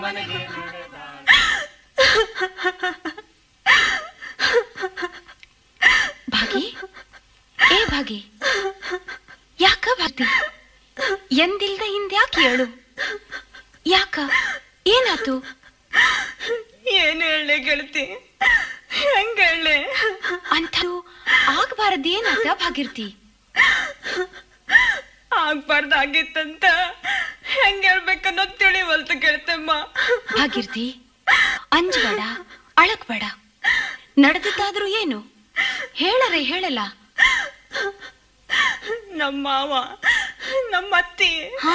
ಭಾಗಿ ಏ ಭಾಗಿ ಯಾಕ ಭಾಗ್ತಿ ಎಂದಿಲ್ದ ಹಿಂದ್ಯಾಕೆ ಹೇಳು ಯಾಕ ಏನಾತು ಏನು ಹೇಳಿ ಗೆಳತಿ ಹೆಂಗ ಹೇಳಿ ಅಂಥದ್ದು ಆಗ್ಬಾರದೇನಾತ ಭಾಗಿರ್ತಿ ಆಗ್ಬಾರ್ದಾಗಿತ್ತಂತ ಹೆಂಗ್ ಹೇಳ್ಬೇಕನ್ನೋದ್ ತಿಳಿವಲ್ತು ಗೆಳತಮ್ಮ ಭಾಗಿರ್ತಿ ಅಂಜಬೇಡ ಅಳಕ್ಬೇಡ ನಡೆದಿದ್ದಾದ್ರೂ ಏನು ಹೇಳರೆ ಹೇಳಲ್ಲ ನಮ್ಮ ಮಾವ ನಮ್ಮ ಅತ್ತಿ